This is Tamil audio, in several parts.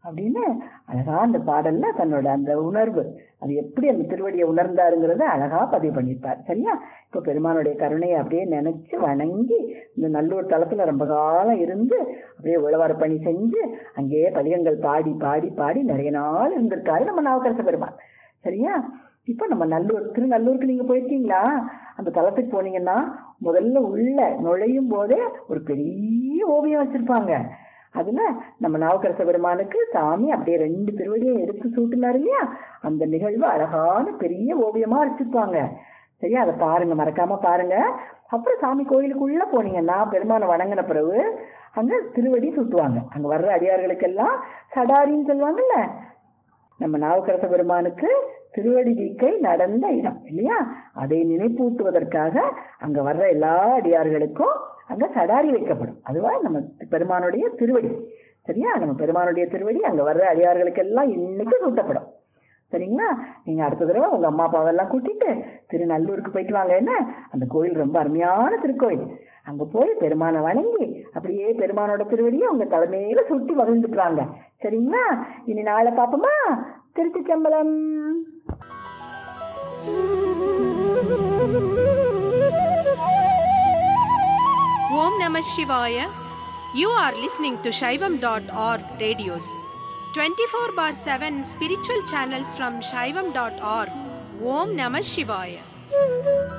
அப்படின்னு அழகா அந்த பாடல்ல தன்னோட அந்த உணர்வு அது எப்படி அந்த திருவடியை உணர்ந்தாருங்கிறத அழகா பதிவு பண்ணியிருப்பார் சரியா இப்போ பெருமானுடைய கருணையை அப்படியே நினைச்சு வணங்கி இந்த நல்லூர் தளத்துல ரொம்ப காலம் இருந்து அப்படியே உழவார பணி செஞ்சு அங்கேயே பதிகங்கள் பாடி பாடி பாடி நிறைய நாள் இருந்திருக்காரு நம்ம நாவுக்கரச பெருமான் சரியா இப்போ நம்ம நல்லூர் திருநல்லூருக்கு நீங்க போயிருக்கீங்களா அந்த தளத்துக்கு போனீங்கன்னா முதல்ல உள்ள நுழையும் போதே ஒரு பெரிய ஓவியம் வச்சிருப்பாங்க அதுல நம்ம நாவுக்கரச பெருமானுக்கு சாமி அப்படியே ரெண்டு திருவடியும் எடுத்து சூட்டினாரு இல்லையா அந்த நிகழ்வு அழகான பெரிய ஓவியமா வச்சிருப்பாங்க சரியா அதை பாருங்க மறக்காம பாருங்க அப்புறம் சாமி கோயிலுக்குள்ள போனீங்கன்னா பெருமானை வணங்கின பிறகு அங்க திருவடி சுட்டுவாங்க அங்க வர்ற அடியார்களுக்கெல்லாம் சடாரின்னு சொல்லுவாங்கல்ல நம்ம நாவுக்கரச பெருமானுக்கு திருவடி வீக்கை நடந்த இடம் இல்லையா அதை நினைப்பூட்டுவதற்காக அங்க வர்ற எல்லா அடியார்களுக்கும் அங்க சடாரி வைக்கப்படும் அதுவா நம்ம பெருமானுடைய திருவடி சரியா நம்ம பெருமானுடைய திருவடி அங்க வர்ற அடியார்களுக்கெல்லாம் இன்னைக்கு சூட்டப்படும் சரிங்களா நீங்க அடுத்த தடவை உங்க அம்மா அப்பாவெல்லாம் கூட்டிட்டு திருநல்லூருக்கு போயிட்டு வாங்க என்ன அந்த கோயில் ரொம்ப அருமையான திருக்கோயில் அங்க போய் பெருமானை வணங்கி அப்படியே பெருமானோட திருவடியை உங்க தலைமையில சுட்டி மகிழ்ந்துட்டு வாங்க சரிங்களா இனி நாளை பாப்போமா திருச்சி சம்பளம் Om Namah Shivaya. You are listening to Shaivam.org radios. 24 bar 7 spiritual channels from Shaivam.org. Om Namah Shivaya.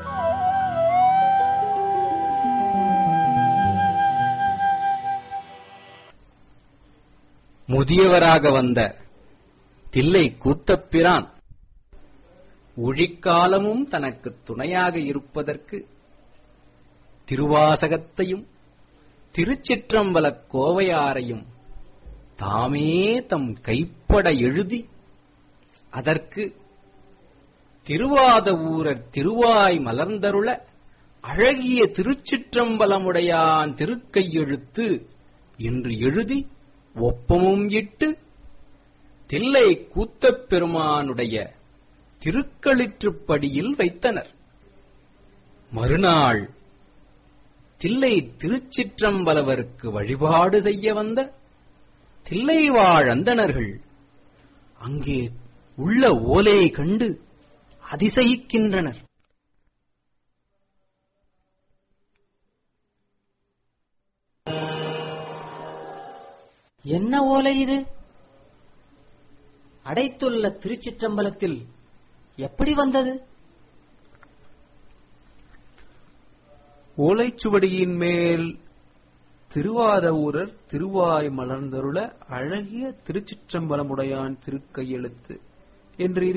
முதியவராக வந்த தில்லை கூத்தப்பிரான் ஒழிக்காலமும் தனக்கு துணையாக இருப்பதற்கு திருவாசகத்தையும் திருச்சிற்றம்பலக் கோவையாரையும் தாமே தம் கைப்பட எழுதி அதற்கு திருவாத ஊரர் திருவாய் மலர்ந்தருள அழகிய திருச்சிற்றம்பலமுடையான் திருக்கையெழுத்து என்று எழுதி ஒப்பமும் இட்டு தில்லை கூத்தப் பெருமானுடைய திருக்களிற்றுப்படியில் வைத்தனர் மறுநாள் தில்லை திருச்சிற்றம்பலவருக்கு வழிபாடு செய்ய வந்த தில்லைவாழ் அந்தணர்கள் அங்கே உள்ள ஓலையை கண்டு அதிசயிக்கின்றனர் என்ன ஓலை இது அடைத்துள்ள திருச்சிற்றம்பலத்தில் எப்படி வந்தது ஓலைச்சுவடியின் மேல் திருவாத ஊரர் திருவாய் மலர்ந்தருள அழகிய திருச்சிற்றம்பலமுடையான் திருக்கையெழுத்து என்று